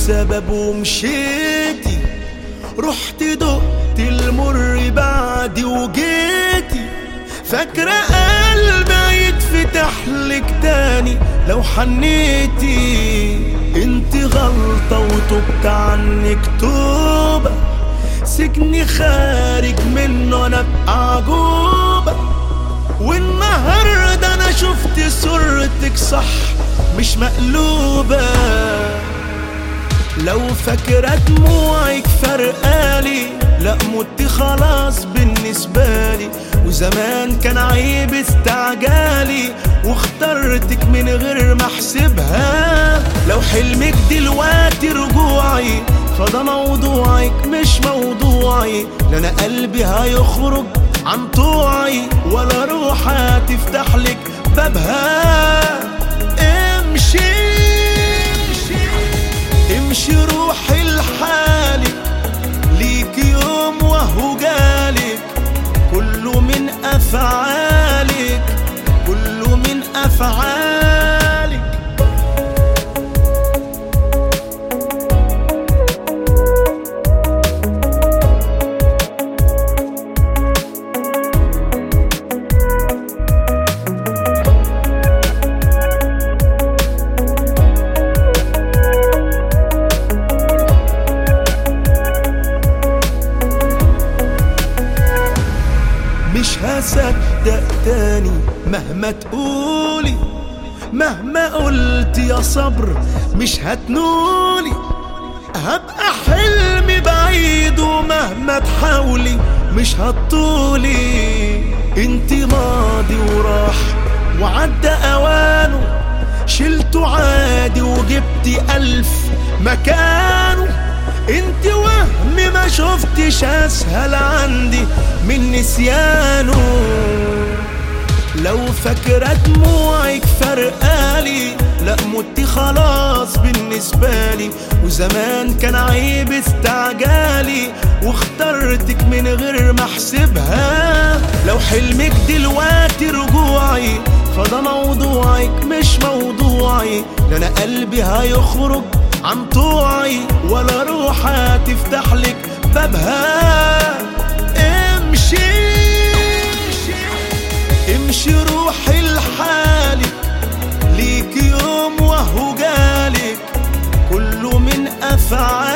سبب ومشيتي رحت دقت المر بعدي وجيتي فاكرة قلبي يتفتح لك تاني لو حنيتي انت غلطة وتبت عنك توبة سجني خارج منه انا ابقى عجوبة والنهاردة انا شفت صورتك صح مش مقلوبة لو فاكرة دموعك فرقالي لا مت خلاص بالنسبة لي وزمان كان عيب استعجالي واخترتك من غير ما احسبها لو حلمك دلوقتي رجوعي فده موضوعك مش موضوعي لا انا قلبي هيخرج عن طوعي ولا روح هتفتح لك بابها امشي امشي روحي لحالك ليك يوم وهو جالك كله من افعالك كله من افعالك مش هصدق تاني مهما تقولي مهما قلت يا صبر مش هتنولي هبقى حلمي بعيد ومهما تحاولي مش هتطولي انت ماضي وراح وعدى اوانه شلته عادي وجبتي الف مكانه انت وهم ما شفتش اسهل عندي من نسيانه لو فاكرة دموعك فرقالي لا مت خلاص بالنسبة لي وزمان كان عيب استعجالي واخترتك من غير ما احسبها لو حلمك دلوقتي رجوعي فده موضوعك مش موضوعي لا انا قلبي هيخرج عن طوعي ولا روح هتفتح لك بابها امشي امشي روحي لحالك ليك يوم وهو جالك كله من افعالك